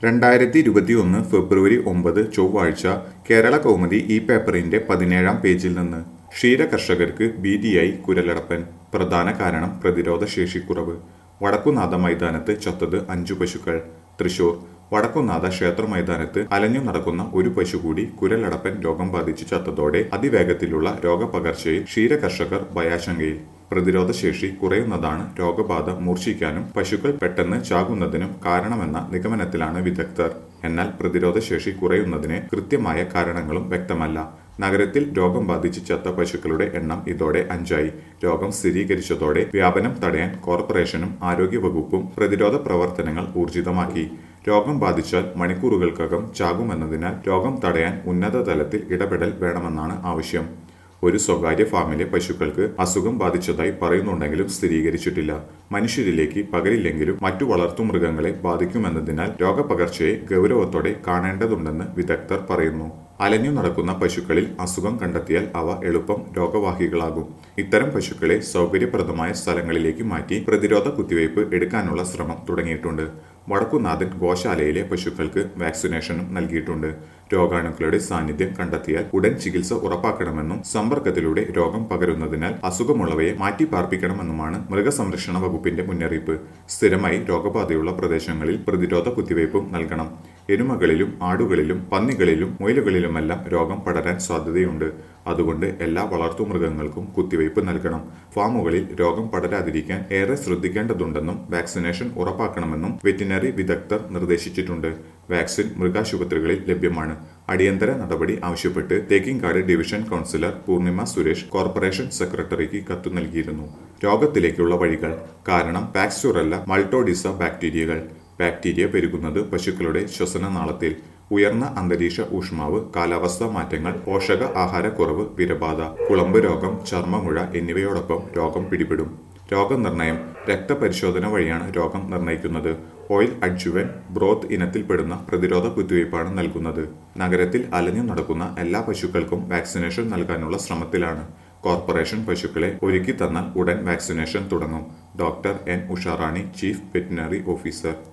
രണ്ടായിരത്തി ഇരുപത്തിയൊന്ന് ഫെബ്രുവരി ഒമ്പത് ചൊവ്വാഴ്ച കേരള കൗമുദി ഈ പേപ്പറിന്റെ പതിനേഴാം പേജിൽ നിന്ന് ക്ഷീര കർഷകർക്ക് ഭീതിയായി കുരലടപ്പൻ പ്രധാന കാരണം പ്രതിരോധ ശേഷിക്കുറവ് വടക്കുനാഥ മൈതാനത്ത് ചത്തത് അഞ്ചു പശുക്കൾ തൃശൂർ വടക്കുനാഥ ക്ഷേത്ര മൈതാനത്ത് അലഞ്ഞു നടക്കുന്ന ഒരു പശു കൂടി കുരലടപ്പൻ രോഗം ബാധിച്ച് ചത്തതോടെ അതിവേഗത്തിലുള്ള രോഗപകർച്ചയിൽ ക്ഷീര കർഷകർ ഭയാശങ്കയിൽ പ്രതിരോധ ശേഷി കുറയുന്നതാണ് രോഗബാധ മൂർച്ഛിക്കാനും പശുക്കൾ പെട്ടെന്ന് ചാകുന്നതിനും കാരണമെന്ന നിഗമനത്തിലാണ് വിദഗ്ധർ എന്നാൽ പ്രതിരോധ ശേഷി കുറയുന്നതിന് കൃത്യമായ കാരണങ്ങളും വ്യക്തമല്ല നഗരത്തിൽ രോഗം ബാധിച്ച് ചത്ത പശുക്കളുടെ എണ്ണം ഇതോടെ അഞ്ചായി രോഗം സ്ഥിരീകരിച്ചതോടെ വ്യാപനം തടയാൻ കോർപ്പറേഷനും ആരോഗ്യവകുപ്പും പ്രതിരോധ പ്രവർത്തനങ്ങൾ ഊർജിതമാക്കി രോഗം ബാധിച്ചാൽ മണിക്കൂറുകൾക്കകം ചാകുമെന്നതിനാൽ രോഗം തടയാൻ ഉന്നത തലത്തിൽ ഇടപെടൽ വേണമെന്നാണ് ആവശ്യം ഒരു സ്വകാര്യ ഫാമിലെ പശുക്കൾക്ക് അസുഖം ബാധിച്ചതായി പറയുന്നുണ്ടെങ്കിലും സ്ഥിരീകരിച്ചിട്ടില്ല മനുഷ്യരിലേക്ക് പകരില്ലെങ്കിലും മറ്റു വളർത്തുമൃഗങ്ങളെ ബാധിക്കുമെന്നതിനാൽ രോഗപകർച്ചയെ ഗൗരവത്തോടെ കാണേണ്ടതുണ്ടെന്ന് വിദഗ്ധർ പറയുന്നു അലഞ്ഞു നടക്കുന്ന പശുക്കളിൽ അസുഖം കണ്ടെത്തിയാൽ അവ എളുപ്പം രോഗവാഹികളാകും ഇത്തരം പശുക്കളെ സൗകര്യപ്രദമായ സ്ഥലങ്ങളിലേക്ക് മാറ്റി പ്രതിരോധ കുത്തിവയ്പ് എടുക്കാനുള്ള ശ്രമം തുടങ്ങിയിട്ടുണ്ട് വടക്കുനാഥൻ ഗോശാലയിലെ പശുക്കൾക്ക് വാക്സിനേഷനും നൽകിയിട്ടുണ്ട് രോഗാണുക്കളുടെ സാന്നിധ്യം കണ്ടെത്തിയാൽ ഉടൻ ചികിത്സ ഉറപ്പാക്കണമെന്നും സമ്പർക്കത്തിലൂടെ രോഗം പകരുന്നതിനാൽ അസുഖമുള്ളവയെ മാറ്റി പാർപ്പിക്കണമെന്നുമാണ് മൃഗസംരക്ഷണ വകുപ്പിന്റെ മുന്നറിയിപ്പ് സ്ഥിരമായി രോഗബാധയുള്ള പ്രദേശങ്ങളിൽ പ്രതിരോധ കുത്തിവയ്പും നൽകണം എരുമകളിലും ആടുകളിലും പന്നികളിലും മുയലുകളിലുമെല്ലാം രോഗം പടരാൻ സാധ്യതയുണ്ട് അതുകൊണ്ട് എല്ലാ വളർത്തുമൃഗങ്ങൾക്കും കുത്തിവയ്പ് നൽകണം ഫാമുകളിൽ രോഗം പടരാതിരിക്കാൻ ഏറെ ശ്രദ്ധിക്കേണ്ടതുണ്ടെന്നും വാക്സിനേഷൻ ഉറപ്പാക്കണമെന്നും വെറ്റിനറി വിദഗ്ധർ നിർദ്ദേശിച്ചിട്ടുണ്ട് വാക്സിൻ മൃഗാശുപത്രികളിൽ ലഭ്യമാണ് അടിയന്തര നടപടി ആവശ്യപ്പെട്ട് Thekkinkadu division councillor Poornima Suresh corporation സെക്രട്ടറിക്ക് കത്തു നൽകിയിരുന്നു രോഗത്തിലേക്കുള്ള വഴികൾ കാരണം പാക്സ്റ്റുറല്ല മൾട്ടോഡിസ ബാക്ടീരിയകൾ ബാക്ടീരിയ പെരുകുന്നത് പശുക്കളുടെ ശ്വസനനാളത്തിൽ ഉയർന്ന അന്തരീക്ഷ ഊഷ്മാവ് കാലാവസ്ഥാ മാറ്റങ്ങൾ പോഷക ആഹാരക്കുറവ് വിരബാധ കുളമ്പ് രോഗം ചർമ്മമുഴ എന്നിവയോടൊപ്പം രോഗം പിടിപെടും രോഗനിർണയം രക്തപരിശോധന വഴിയാണ് രോഗം നിർണയിക്കുന്നത് ഓയിൽ അഡ്ജുവൻ ബ്രോത്ത് ഇനത്തിൽപ്പെടുന്ന പ്രതിരോധ കുത്തിവയ്പ്പാണ് നൽകുന്നത് നഗരത്തിൽ അലഞ്ഞു നടക്കുന്ന എല്ലാ പശുക്കൾക്കും വാക്സിനേഷൻ നൽകാനുള്ള ശ്രമത്തിലാണ് കോർപ്പറേഷൻ പശുക്കളെ ഒരുക്കി തന്നാൽ ഉടൻ വാക്സിനേഷൻ തുടങ്ങും doctor N Usharani chief veterinary officer